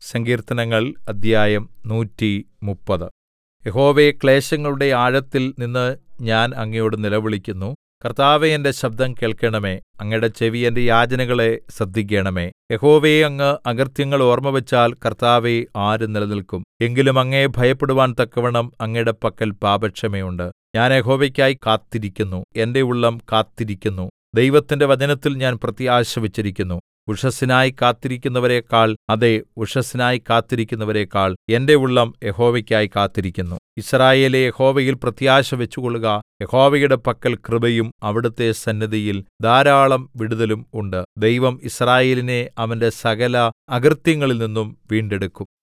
സങ്കീർത്തനങ്ങൾ അദ്ധ്യായം നൂറ്റിമുപ്പത് യഹോവേ ക്ലേശങ്ങളുടെ ആഴത്തിൽ നിന്ന് ഞാൻ അങ്ങയോട് നിലവിളിക്കുന്നു കർത്താവേ എന്റെ ശബ്ദം കേൾക്കണമേ അങ്ങയുടെ ചെവി എന്റെ യാചനകളെ ശ്രദ്ധിക്കണമേ യഹോവേ അങ്ങ് അകൃത്യങ്ങൾ ഓർമ്മവച്ചാൽ കർത്താവേ ആര് നിലനില്ക്കും എങ്കിലും അങ്ങയെ ഭയപ്പെടുവാൻ തക്കവണ്ണം അങ്ങയുടെ പക്കൽ പാപക്ഷമ ഉണ്ട് ഞാൻ യഹോവയ്ക്കായി കാത്തിരിക്കുന്നു എന്റെ ഉള്ളം കാത്തിരിക്കുന്നു ദൈവത്തിന്റെ വചനത്തിൽ ഞാൻ പ്രത്യാശ വച്ചിരിക്കുന്നു ഉഷസ്സിനായി കാത്തിരിക്കുന്നവരെക്കാൾ അതെ ഉഷസ്സിനായി കാത്തിരിക്കുന്നവരെക്കാൾ എന്റെ ഉള്ളം യഹോവയ്ക്കായി കാത്തിരിക്കുന്നു യിസ്രായേലേ യഹോവയിൽ പ്രത്യാശ വെച്ചുകൊള്ളുക യഹോവയുടെ പക്കൽ കൃപയും അവിടുത്തെ സന്നിധിയിൽ ധാരാളം വിടുതലും ഉണ്ട് ദൈവം യിസ്രായേലിനെ അവന്റെ സകല അകൃത്യങ്ങളിൽ നിന്നും വീണ്ടെടുക്കും